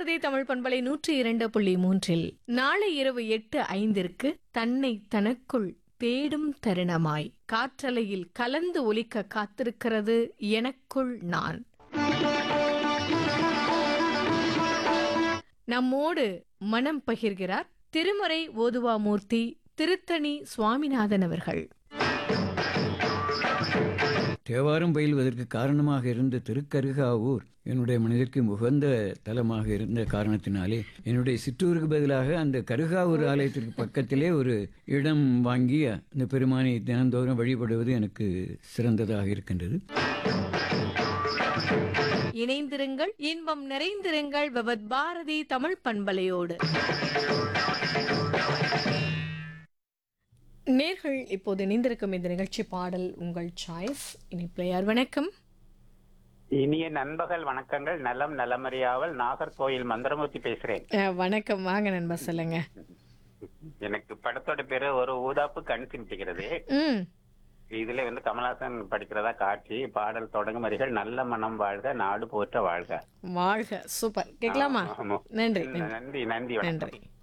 பாரதி தமிழ் பண்பலை நூற்றி இரண்டு புள்ளி மூன்றில் நாளை இரவு எட்டு ஐந்திற்கு தன்னை தனக்குள் தேடும் தருணமாய் காற்றலையில் கலந்து ஒலிக்க காத்திருக்கிறது எனக்குள் நான் நம்மோடு மனம் பகிர்கிறார் திருமறை ஓதுவாமூர்த்தி திருத்தணி சுவாமிநாதன் அவர்கள் தேவாரம் பயில்வதற்கு காரணமாக இருந்த திருக்கருகாவூர் என்னுடைய மனதிற்கு உகந்த தலமாக இருந்த காரணத்தினாலே என்னுடைய சிற்றூருக்கு பதிலாக அந்த கருகாவூர் ஆலயத்திற்கு பக்கத்திலே ஒரு இடம் வாங்கி அந்த பெருமானை தினந்தோறும் வழிபடுவது எனக்கு சிறந்ததாக இருக்கின்றது இணைந்திருங்கள் இன்பம் நிறைந்திருங்கள் பவத் பாரதி தமிழ் பண்பலையோடு நேர்கள் இப்போது இணைந்திருக்கும் இந்த நிகழ்ச்சி பாடல் உங்கள் சாய்ஸ் இனி பிளேயர் வணக்கம் இனிய நண்பகல் வணக்கங்கள் நலம் நலமறியாவல் நாகர்கோயில் மந்திரமூர்த்தி பேசுறேன் அஹ், வணக்கம் வாங்க நண்பா சொல்லுங்க எனக்கு படத்தோட பேரு ஒரு ஊதாப்பு கண் சிமிட்டுகிறது ம் இதுல வந்து கமலஹாசன் படிக்கிறதா காட்சி பாடல் தொடங்கும் வரிகள் நல்ல மனம் வாழ்க நாடு போற்ற வாழ்க வாழ்க சூப்பர் கேட்கலாமா ஆமா. நன்றி நன்றி நன்றி நன்றி வணக்கம் நன்றி